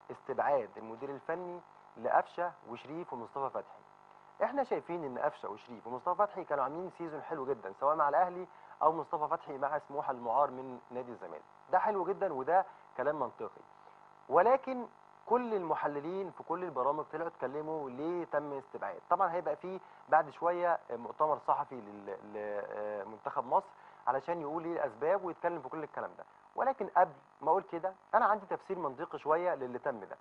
استبعاد المدير الفني لقفشه وشريف ومصطفى فتحي احنا شايفين ان قفشه وشريف ومصطفى فتحي كانوا عاملين سيزون حلو جدا سواء مع الاهلي او مصطفى فتحي مع سموحه المعار من نادي الزمالك ده حلو جدا وده كلام منطقي ولكن كل المحللين في كل البرامج طلعوا اتكلموا ليه تم استبعاد طبعا هيبقى في بعد شويه مؤتمر صحفي لل- لمنتخب مصر علشان يقول ايه الاسباب ويتكلم في كل الكلام ده ولكن قبل ما اقول كده انا عندي تفسير منطقي شويه للي تم ده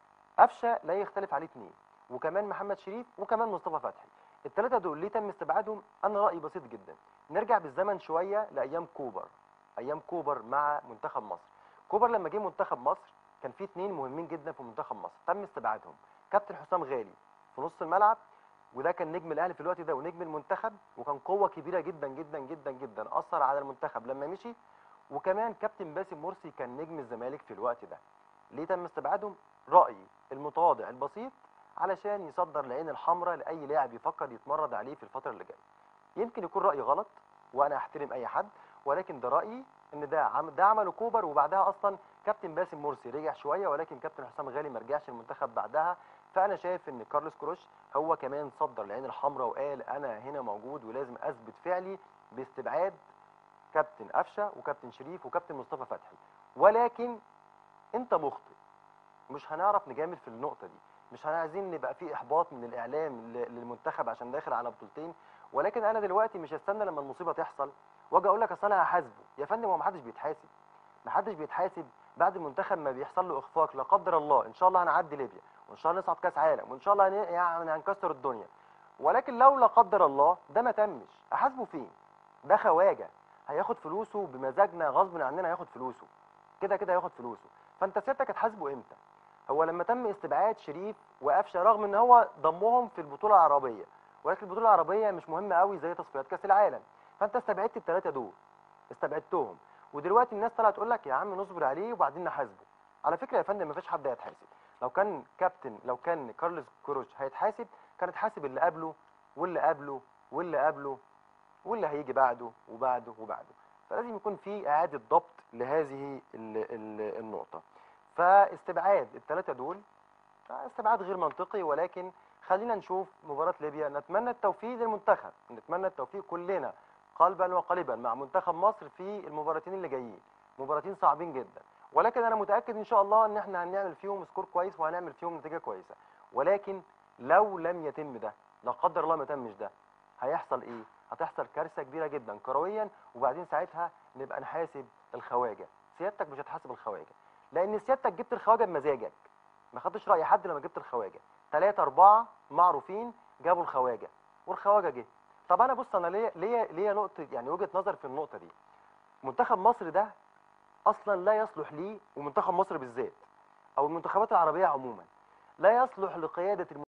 قفشه لا يختلف عليه اثنين وكمان محمد شريف وكمان مصطفى فتحي الثلاثه دول ليه تم استبعادهم انا رايي بسيط جدا نرجع بالزمن شويه لايام كوبر ايام كوبر مع منتخب مصر كوبر لما جه منتخب مصر كان في اثنين مهمين جدا في منتخب مصر تم استبعادهم كابتن حسام غالي في نص الملعب وده كان نجم الاهلي في الوقت ده ونجم المنتخب وكان قوه كبيره جدا جدا جدا جدا اثر على المنتخب لما مشي وكمان كابتن باسم مرسي كان نجم الزمالك في الوقت ده ليه تم استبعادهم رايي المتواضع البسيط علشان يصدر العين الحمراء لاي لاعب يفكر يتمرد عليه في الفتره اللي جايه يمكن يكون رايي غلط وانا احترم اي حد ولكن ده رايي ان ده عم ده عمله كوبر وبعدها اصلا كابتن باسم مرسي رجع شويه ولكن كابتن حسام غالي ما رجعش المنتخب بعدها فانا شايف ان كارلوس كروش هو كمان صدر العين الحمراء وقال انا هنا موجود ولازم اثبت فعلي باستبعاد كابتن قفشه وكابتن شريف وكابتن مصطفى فتحي ولكن انت مخطئ مش هنعرف نجامل في النقطه دي مش عايزين نبقى في احباط من الاعلام ل- للمنتخب عشان داخل على بطولتين ولكن انا دلوقتي مش هستنى لما المصيبه تحصل واجي اقول لك اصل انا هحاسبه يا فندم هو ما حدش بيتحاسب ما حدش بيتحاسب بعد المنتخب ما بيحصل له اخفاق لا قدر الله ان شاء الله هنعدي ليبيا وان شاء الله نصعد كاس عالم وان شاء الله هن- يعني هنكسر الدنيا ولكن لو لا قدر الله ده ما تمش احاسبه فين ده خواجه هياخد فلوسه بمزاجنا غصب عننا هياخد فلوسه كده كده هياخد فلوسه فانت سيادتك هتحاسبه امتى هو لما تم استبعاد شريف وقفشه رغم ان هو ضمهم في البطوله العربيه ولكن البطوله العربيه مش مهمه قوي زي تصفيات كاس العالم فانت استبعدت الثلاثه دول استبعدتهم ودلوقتي الناس طالعه تقول لك يا عم نصبر عليه وبعدين نحاسبه على فكره يا فندم مفيش حد هيتحاسب لو كان كابتن لو كان كارلوس كروش هيتحاسب كان اتحاسب اللي قبله واللي قبله واللي قبله واللي هيجي بعده وبعده وبعده فلازم يكون في اعاده ضبط لهذه ال ال النقطه فاستبعاد الثلاثه دول استبعاد غير منطقي ولكن خلينا نشوف مباراه ليبيا نتمنى التوفيق للمنتخب نتمنى التوفيق كلنا قلبا وقالبا مع منتخب مصر في المباراتين اللي جايين مباراتين صعبين جدا ولكن انا متاكد ان شاء الله ان احنا هنعمل فيهم سكور كويس وهنعمل فيهم نتيجه كويسه ولكن لو لم يتم ده لا قدر الله ما تمش ده هيحصل ايه هتحصل كارثه كبيره جدا كرويا وبعدين ساعتها نبقى نحاسب الخواجه سيادتك مش هتحاسب الخواجه لان سيادتك جبت الخواجه بمزاجك ما خدتش راي حد لما جبت الخواجه ثلاثة أربعة معروفين جابوا الخواجه والخواجه جه طب انا بص انا ليا ليا ليا نقطه يعني وجهه نظر في النقطه دي منتخب مصر ده اصلا لا يصلح ليه ومنتخب مصر بالذات او المنتخبات العربيه عموما لا يصلح لقياده الم...